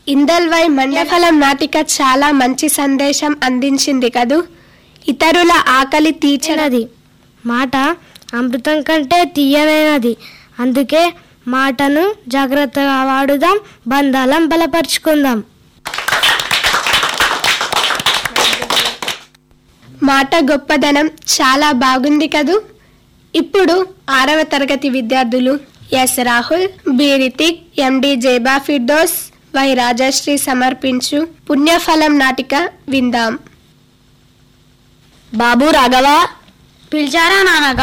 ఇందల్వై మండఫలం నాటిక చాలా మంచి సందేశం అందించింది కదూ ఇతరుల ఆకలి తీర్చనది చిన్నది మాట అమృతం కంటే తీయనైనది అందుకే మాటను జాగ్రత్తగా వాడుదాం బంధాలం బలపరుచుకుందాం మాట గొప్పదనం చాలా బాగుంది కదూ ఇప్పుడు ఆరవ తరగతి విద్యార్థులు S Rahul B Ritik MD Zeba Firdous Y Rajashri సమర్పించు పుణ్యఫలం నాటిక విందాం బాబు రాఘవ పిలిచారా నాన్నగా